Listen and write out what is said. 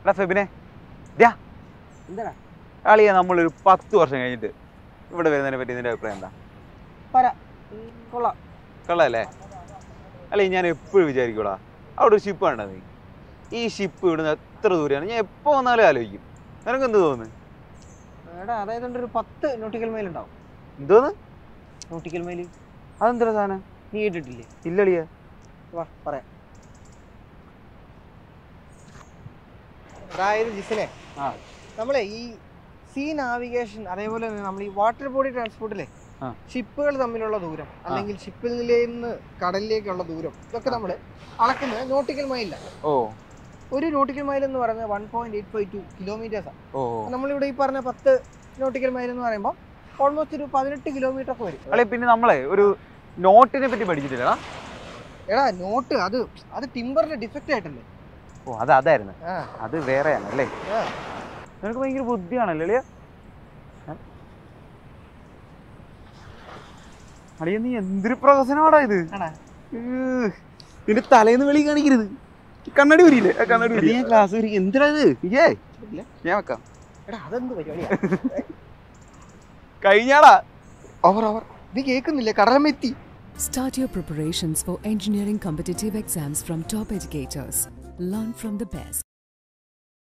എടാ ഫെബിനെ ദ്യാ എന്താടാ അളിയ നമ്മളൊരു പത്ത് വർഷം കഴിഞ്ഞിട്ട് ഇവിടെ വരുന്നതിനെ പറ്റി നിന്റെ അഭിപ്രായം എന്താ പറ ഉം, കൊള്ളാം കൊള്ളാല്ലേ അല്ലേ ഞാൻ എപ്പോഴും വിചാരിക്കൂടാ അവിടെ ഒരു ഷിപ്പ് കണ്ടാ നീ ഈ ഷിപ്പ് ഇവിടുന്ന് എത്ര ദൂരെയാണ് ഞാൻ എപ്പോൾ വന്നാലും ആലോചിക്കും നിനക്ക് എന്ത് തോന്നുന്നു എടാ അതായത് ഒരു പത്ത് നോട്ടിക്കൽ മൈൽ ഉണ്ടാവും എന്തോന്ന് നോട്ടിക്കൽ മൈൽ അതെന്താ സാധനം നീ കേട്ടിട്ടില്ലേ ഇല്ലളിയ വാ പറയാം അതായത് ജിസിനെ ആ. നമ്മളെ ഈ സീ നാവിഗേഷൻ അതേപോലെ തന്നെ നമ്മൾ ഈ വാട്ടർ ബോഡി ട്രാൻസ്പോർട്ടിലെ ആ. ഷിപ്പുകൾ തമ്മിലുള്ള ദൂരം അല്ലെങ്കിൽ ഷിപ്പിൽ നിന്ന് കടലിലേക്കുള്ള ദൂരം ഇതൊക്കെ നമ്മൾ അളക്കുന്നത് നോട്ടിക്കൽ മൈലിലാണ് ഓ ഒരു നോട്ടിക്കൽ മൈൽ എന്ന് പറയുന്നത് one point eight five two kilometres ആണ് ഓ നമ്മളിവിടെ ഈ പറഞ്ഞ പത്ത് നോട്ടിക്കൽ മൈൽ എന്ന് പറയുമ്പോൾ ഓൾമോസ്റ്റ് ഒരു പതിനെട്ട് കിലോമീറ്റർ ഒക്കെ വരും അല്ലെ പിന്നെ നമ്മളെ ഒരു നോട്ടിനെ പറ്റി പഠിച്ചിട്ടില്ല എടാ നോട്ട് അത് അത് ടിമ്പറിന്റെ ഡിഫക്റ്റ് ആയിട്ടല്ലേ ഓ അത് അതായിരുന്നു ആ അത് വേറെയാണ് അല്ലേ ആ. നിനക്ക് ഭയങ്കര ബുദ്ധിയാണല്ലേ അളിയ അളിയ നീ എന്തൊരു പ്രഹസനമാടാ ഇത് ആടാ. ഏഹ്. നിന്റെ തലേന്ന് വെളി കാണിക്കരുത് ഈ കണ്ണാടി വരില്ലേ ആ കണ്ണാടി വരില്ലേ? ക്ലാസ് എന്തിനാ ഇത് ഇയ്യേ ഞാൻ വെക്കാം എടാ അതെന്ത് പരിപാടിയാ കഴിഞ്ഞാടാ ഓവർ ഓവർ നീ കേൾക്കുന്നില്ലേ കടലമെത്തി Start your preparations for engineering competitive exams from top educators. Learn from the best.